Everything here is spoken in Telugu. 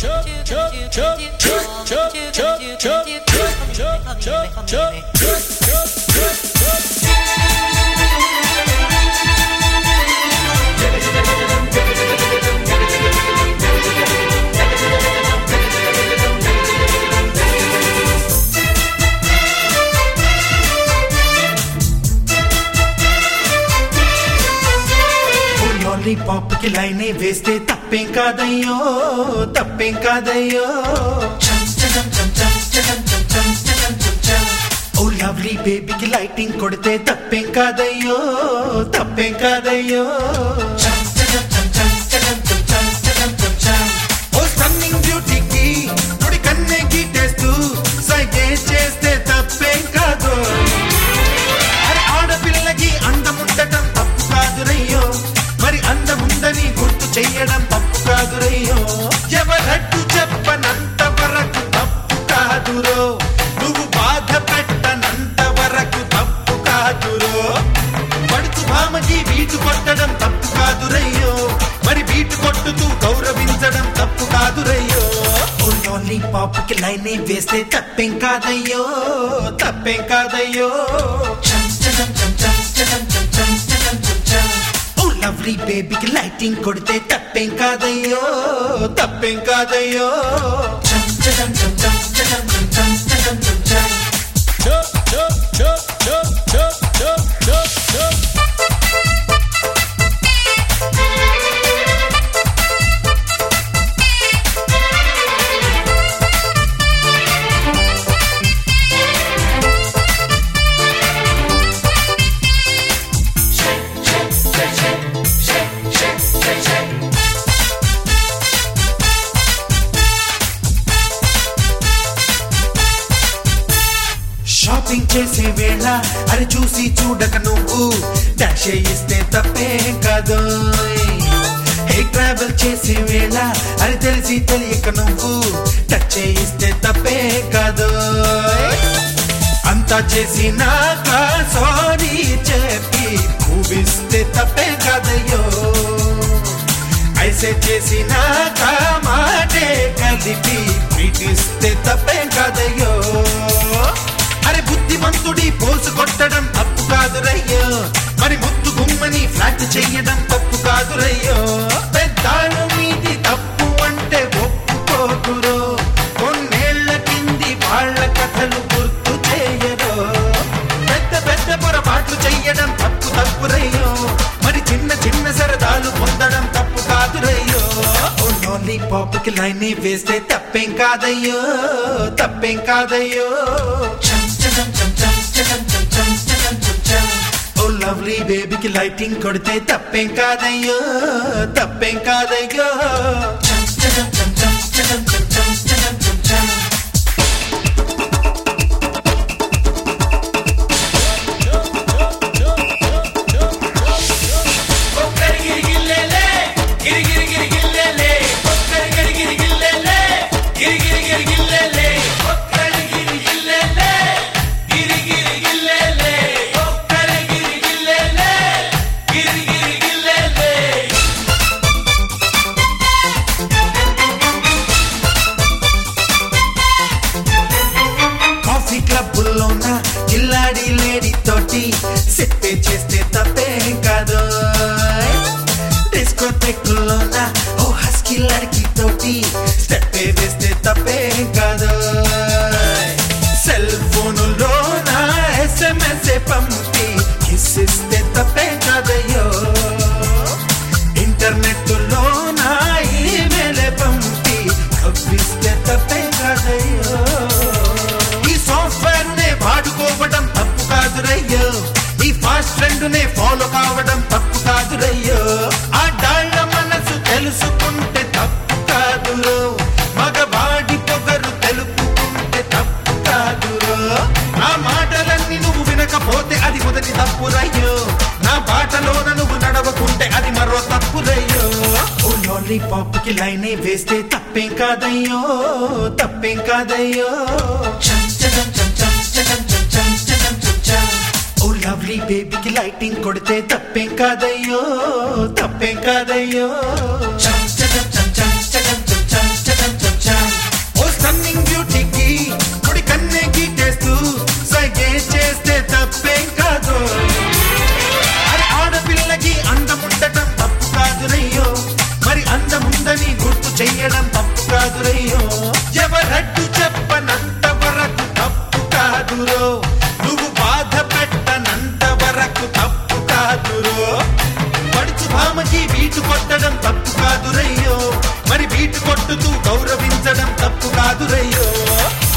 లాలీపాప్ కి లైనే వేస్తే తప్పేం కాదయ్యో తప్పేం కాదయ్యో చం చం చం చం చం చం చం చం చం చం ఓ లవ్లీ బేబీకి లైటింగ్ కొడితే తప్పేం కాదయ్యో తప్పేం కాదయ్యో చం చం చం చం చం చం చం చం చం చం ఓ స్టన్నింగ్ బ్యూటీకి పొడి కన్నే గీటేస్తూ సైగే చేస్తే తప్పేం కాదు అరే ఆడపిల్లకి అందముండటం తప్పు కాదురయ్యో మరి అందముందని గుర్తు చెయ్యడం తప్పు కాదురయ్యో ఎవరట్టు చెప్పనంత వరకు తప్పు కాదురో నువ్వు బాధ పెట్టనంత వరకు తప్పు కాదురో పడుతు భామకి వీటు కొట్టడం తప్పు కాదురయ్యో మరి వీటు కొట్టుతూ గౌరవించడం తప్పు కాదురయ్యో ఓన్లీ పాపకి లైన్ వేస్తే తప్పేం కాదయ్యో తప్పేం కాదయ్యో చం చం చం చం చం చం చం చం చం చం ఓ లవ్లీ బేబీకి లైటింగ్ కొడితే తప్పేం కాదయ్యో తప్పేం కాదయ్యో చం చం చం చం చం చం చం చం చం చం షాపింగ్ చేసే వేళ అది చూసి చూడక నువ్వు డాష్ ఇస్తే తప్పే కాదు హే ట్రావెల్ చేసే వేళ అది తెలిసి తెలియక నువ్వు టచ్ చేయిస్తే తప్పే కాదు అంతా చేసినాక సారీ చెప్పి మూవిస్తే తప్పే కాదయ్యో ఐసే చేసినాక మాటే కలిపి పీటిస్తే తప్పే కాదయ్యో అరే బుద్ధిమంతుడి పోసు కొట్టడం తప్పు కాదురయ్యో మరి ముద్దు గుమ్మని ఫ్లాట్ చెయ్యడం తప్పు కాదురయ్యో పెద్దాళ్ళు మీది తప్పు అంటే ఒప్పుకోకురో కొన్నేళ్ల కింది వాళ్ళ కథలు గుర్తు చేయరో పెద్ద పెద్ద పొరపాట్లు చెయ్యడం తప్పు తప్పురయ్యో మరి చిన్న చిన్న సరదాలు పొందడం తప్పు కాదురయ్యో ఓన్లీ పాపకి లైన్ వేస్తే తప్పేం కాదయ్యో తప్పేం కాదయ్యో చం చం చం చం చం చం చం చం చం చం ఓ లవ్లీ బేబీకి లైటింగ్ కొడితే తప్పేం కాదయ్యో తప్పేం కాదయ్యో చం చం చం చం చం చం చం చం చం చం ఒక్కరి గిరి గిల్లెలే గిరి గిరి గిరి గిల్లెలే ఒక్కరి గిరి గిరి గిల్లెలే గిరి గిరి గిరి గిల్లెలే ఒక్కరి గిరి గిల్లెలే గిరి గిరి గిల్లెలే ఒక్కరి గిరి గిల్లెలే గిరి గిరి గిల్లెలే కాఫీ క్లబ్బుల్లోన కిల్లాడి లేడీ తోటి సెప్పే చేస్తే తప్పేం కాదు డిస్కో టెక్కుల్లోన ఓ హస్కీ లడికి తోటి స్టెప్పే వేస్తే తప్పేం కాదు సెల్ ఫోనులోన ఎస్ఎంఎస్ పంపి కిస్సిస్తే తప్పేం కాదయ్యో ఇంటర్నెట్ లోన ఈమెయిల్ పంపి కవ్విస్తే తప్పే కాదయ్యో ఈ సాఫ్ట్వేర్ నే వాడుకోవడం తప్పు కాదురయ్యో ఈ ఫాస్ట్ ట్రెండ్ నే ఫాలో కావడం తప్పు కాదురయ్యో ఆ డాళ్ళ మనసు తెలుసుకుంటే తప్పు కాదురో మగవాడి పొగరు తెలుపుకుంటే తప్పు కాదురో నా మాటలన్నీ నువ్వు వినకపోతే అది మొదటి తప్పురయ్యో నా బాటలోన నువ్వు నడవకుంటే అది మరో తప్పురయ్యో ఓ లాలీపాప్ కి లైన్ వేస్తే తప్పేం కాదయ్యో తప్పేం కాదయ్యో చం చం చం చం చం చం చం చం చం చం ఓ లవ్లీ బేబీకి లైటింగ్ కొడితే తప్పేం కాదయ్యో తప్పేం కాదయ్యో చం చం చం చం చం చం చం చం చం చం పాటకి బీటు కొట్టడం తప్పు కాదురయ్యో మరి బీటు కొట్టుతూ గౌరవించడం తప్పు కాదురయ్యో